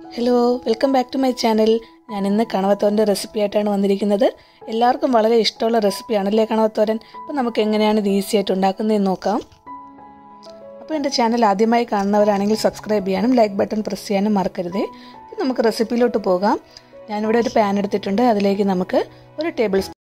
hello welcome back to my channel ഞാൻ ഇന്ന് കണവത്തോരൻ്റെ recipe ആയിട്ടാണ് വന്നിരിക്കുന്നത് എല്ലാവർക്കും വളരെ ഇഷ്ടമുള്ള റെസിപ്പിയാണല്ലേ കണവത്തോരൻ അപ്പോൾ നമുക്ക് എങ്ങനെയാണ് ഇത് ഈസി ആയിട്ട് ഉണ്ടാക്കുന്നതെന്ന് നോക്കാം അപ്പോൾ എൻ്റെ ചാനൽ ആദ്യമായി കാണുന്നവരാണെങ്കിൽ സബ്സ്ക്രൈബ് ചെയ്യാനും ലൈക്ക് ബട്ടൺ പ്രസ് ചെയ്യാനും മറക്കരുതേ അപ്പോൾ നമുക്ക് റെസിപ്പിയിലോട്ട് പോകാം ഞാനിവിടെ ഒരു പാൻ എടുത്തിട്ടുണ്ട് അതിലേക്ക് നമുക്ക് ഒരു ടേബിൾ സ്പൂൺ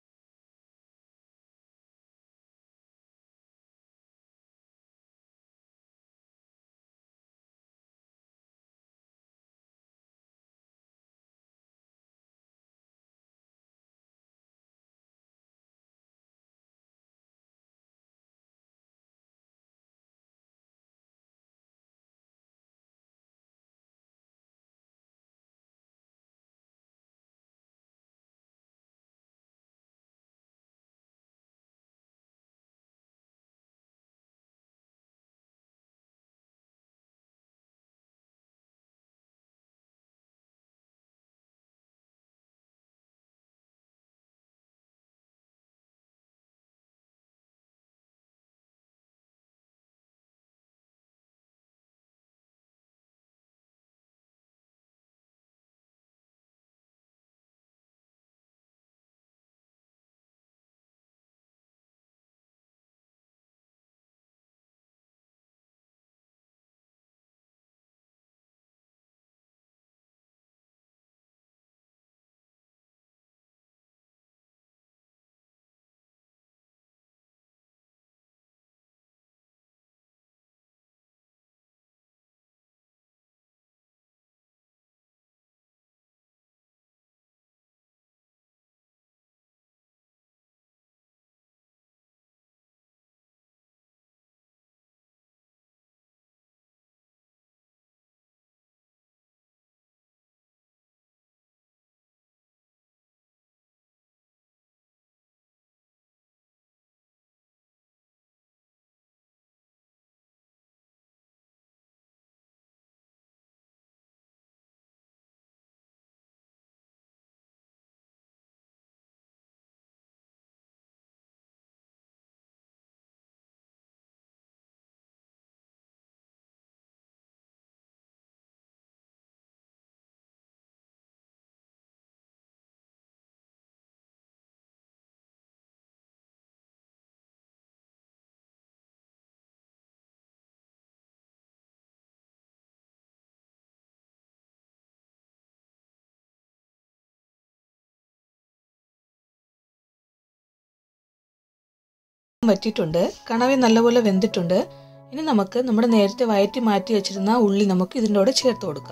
വറ്റിയിട്ടുണ്ട് കണവി നല്ലപോലെ വെന്തിട്ടുണ്ട് ഇനി നമുക്ക് നമ്മുടെ നേരത്തെ വയറ്റി മാറ്റി വെച്ചിരുന്ന ഉള്ളി നമുക്ക് ഇതിൻ്റെ കൂടെ ചേർത്ത് കൊടുക്കാം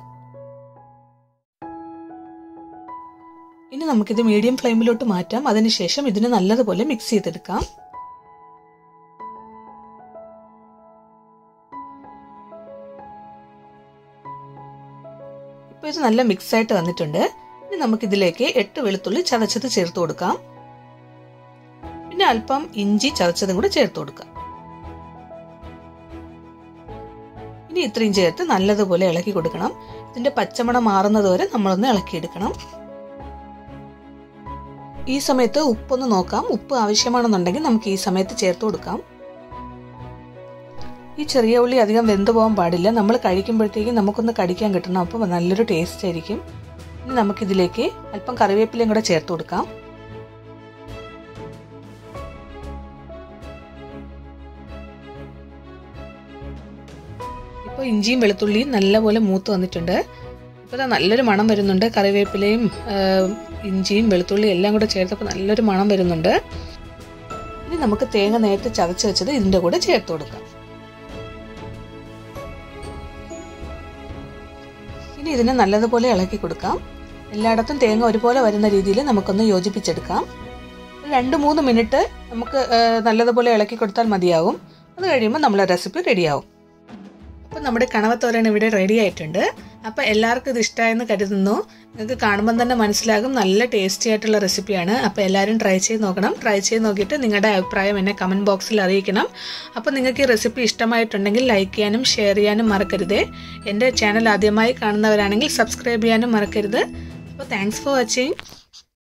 ഇനി നമുക്കിത് മീഡിയം ഫ്ലെയിമിലോട്ട് മാറ്റാം അതിനുശേഷം ഇതിന് നല്ലതുപോലെ മിക്സ് ചെയ്തെടുക്കാം ഇപ്പോൾ ഇത് നല്ല മിക്സ് ആയിട്ട് വന്നിട്ടുണ്ട് ഇനി നമുക്കിതിലേക്ക് എട്ട് വെളുത്തുള്ളി ചതച്ചത് ചേർത്ത് കൊടുക്കാം പിന്നെ അല്പം ഇഞ്ചി ചതച്ചതും കൂടെ ചേർത്ത് കൊടുക്കാം ഇനി ഇത്രയും ചേർത്ത് നല്ലതുപോലെ ഇളക്കി കൊടുക്കണം ഇതിന്റെ പച്ചമണം മാറുന്നത് വരെ നമ്മളൊന്ന് ഇളക്കിയെടുക്കണം ഈ സമയത്ത് ഉപ്പൊന്ന് നോക്കാം ഉപ്പ് ആവശ്യമാണെന്നുണ്ടെങ്കിൽ നമുക്ക് ഈ സമയത്ത് ചേർത്ത് കൊടുക്കാം ഈ ചെറിയ ഉള്ളി അധികം വെന്ത് പോകാൻ പാടില്ല നമ്മൾ കഴിക്കുമ്പോഴത്തേക്കും നമുക്കൊന്ന് കടിക്കാൻ കിട്ടണം അപ്പോൾ നല്ലൊരു ടേസ്റ്റ് ആയിരിക്കും ഇനി നമുക്കിതിലേക്ക് അല്പം കറിവേപ്പിലയും കൂടെ ചേർത്ത് കൊടുക്കാം ഇപ്പോൾ ഇഞ്ചിയും വെളുത്തുള്ളിയും നല്ലപോലെ മൂത്ത് വന്നിട്ടുണ്ട് ഇപ്പോൾ നല്ലൊരു മണം വരുന്നുണ്ട് കറിവേപ്പിലയും ഇഞ്ചിയും വെളുത്തുള്ളിയും എല്ലാം കൂടെ ചേർത്തപ്പോൾ നല്ലൊരു മണം വരുന്നുണ്ട് ഇനി നമുക്ക് തേങ്ങ നേരത്തെ ചതച്ച് വെച്ചത് ഇതിൻ്റെ കൂടെ ചേർത്ത് കൊടുക്കാം ഇനി ഇതിനെ നല്ലതുപോലെ ഇളക്കി കൊടുക്കാം എല്ലായിടത്തും തേങ്ങ ഒരുപോലെ വരുന്ന രീതിയിൽ നമുക്കൊന്ന് യോജിപ്പിച്ചെടുക്കാം രണ്ട് മൂന്ന് മിനിറ്റ് നമുക്ക് നല്ലതുപോലെ ഇളക്കി കൊടുത്താൽ മതിയാവും അത് കഴിയുമ്പോൾ നമ്മളെ റെസിപ്പി റെഡിയാവും അപ്പോൾ നമ്മുടെ കണവത്തോരൻ ഇവിടെ റെഡി ആയിട്ടുണ്ട് അപ്പോൾ എല്ലാവർക്കും ഇത് ഇഷ്ടമായെന്ന് കരുതുന്നു നിങ്ങൾക്ക് കാണുമ്പോൾ തന്നെ മനസ്സിലാകും നല്ല ടേസ്റ്റി ആയിട്ടുള്ള റെസിപ്പിയാണ് അപ്പോൾ എല്ലാവരും ട്രൈ ചെയ്ത് നോക്കണം ട്രൈ ചെയ്ത് നോക്കിയിട്ട് നിങ്ങളുടെ അഭിപ്രായം എന്നെ കമൻറ്റ് ബോക്സിൽ അറിയിക്കണം അപ്പോൾ നിങ്ങൾക്ക് ഈ റെസിപ്പി ഇഷ്ടമായിട്ടുണ്ടെങ്കിൽ ലൈക്ക് ചെയ്യാനും ഷെയർ ചെയ്യാനും മറക്കരുത് എൻ്റെ ചാനൽ ആദ്യമായി കാണുന്നവരാണെങ്കിൽ സബ്സ്ക്രൈബ് ചെയ്യാനും മറക്കരുത് അപ്പോൾ താങ്ക്സ് ഫോർ വാച്ചിങ്